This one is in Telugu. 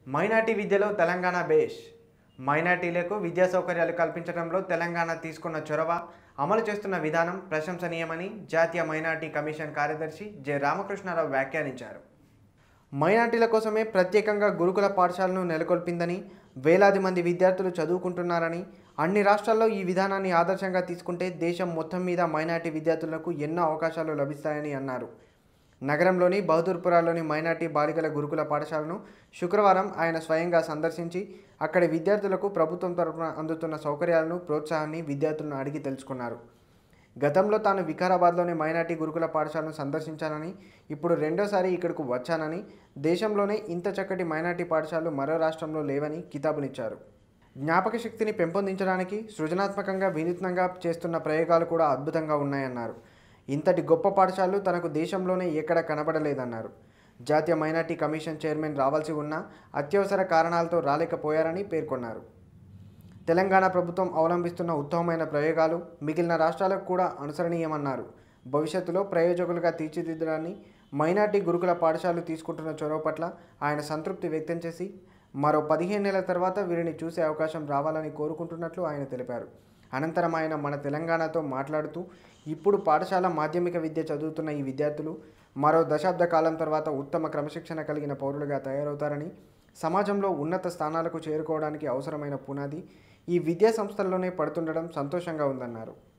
మైనార్టీ విద్యలో తెలంగాణ బేష్ మైనార్టీలకు విద్యా సౌకర్యాలు కల్పించడంలో తెలంగాణ తీసుకున్న చొరవ అమలు చేస్తున్న విధానం ప్రశంసనీయమని జాతీయ మైనార్టీ కమిషన్ కార్యదర్శి జె రామకృష్ణారావు వ్యాఖ్యానించారు మైనార్టీల కోసమే ప్రత్యేకంగా గురుకుల పాఠశాలను నెలకొల్పిందని వేలాది మంది విద్యార్థులు చదువుకుంటున్నారని అన్ని రాష్ట్రాల్లో ఈ విధానాన్ని ఆదర్శంగా తీసుకుంటే దేశం మొత్తం మీద మైనార్టీ విద్యార్థులకు ఎన్నో అవకాశాలు లభిస్తాయని అన్నారు నగరంలోని బహదూర్పురాలోని మైనార్టీ బాలికల గురుకుల పాఠశాలను శుక్రవారం ఆయన స్వయంగా సందర్శించి అక్కడి విద్యార్థులకు ప్రభుత్వం తరపున అందుతున్న సౌకర్యాలను ప్రోత్సాహాన్ని విద్యార్థులను అడిగి తెలుసుకున్నారు గతంలో తాను వికారాబాద్లోని మైనార్టీ గురుకుల పాఠశాలను సందర్శించానని ఇప్పుడు రెండోసారి ఇక్కడకు వచ్చానని దేశంలోనే ఇంత చక్కటి మైనార్టీ పాఠశాలలు మరో రాష్ట్రంలో లేవని కితాబునిచ్చారు జ్ఞాపక శక్తిని పెంపొందించడానికి సృజనాత్మకంగా వినూత్నంగా చేస్తున్న ప్రయోగాలు కూడా అద్భుతంగా ఉన్నాయన్నారు ఇంతటి గొప్ప పాఠశాలలు తనకు దేశంలోనే ఎక్కడ కనబడలేదన్నారు జాతీయ మైనార్టీ కమిషన్ చైర్మన్ రావాల్సి ఉన్న అత్యవసర కారణాలతో రాలేకపోయారని పేర్కొన్నారు తెలంగాణ ప్రభుత్వం అవలంబిస్తున్న ఉత్తమమైన ప్రయోగాలు మిగిలిన రాష్ట్రాలకు కూడా అనుసరణీయమన్నారు భవిష్యత్తులో ప్రయోజకులుగా తీర్చిదిద్దడాన్ని మైనార్టీ గురుకుల పాఠశాలలు తీసుకుంటున్న చొరవ పట్ల ఆయన సంతృప్తి వ్యక్తం చేసి మరో పదిహేను నెలల తర్వాత వీరిని చూసే అవకాశం రావాలని కోరుకుంటున్నట్లు ఆయన తెలిపారు అనంతరం ఆయన మన తెలంగాణతో మాట్లాడుతూ ఇప్పుడు పాఠశాల మాధ్యమిక విద్య చదువుతున్న ఈ విద్యార్థులు మరో దశాబ్ద కాలం తర్వాత ఉత్తమ క్రమశిక్షణ కలిగిన పౌరులుగా తయారవుతారని సమాజంలో ఉన్నత స్థానాలకు చేరుకోవడానికి అవసరమైన పునాది ఈ విద్యా సంస్థల్లోనే పడుతుండడం సంతోషంగా ఉందన్నారు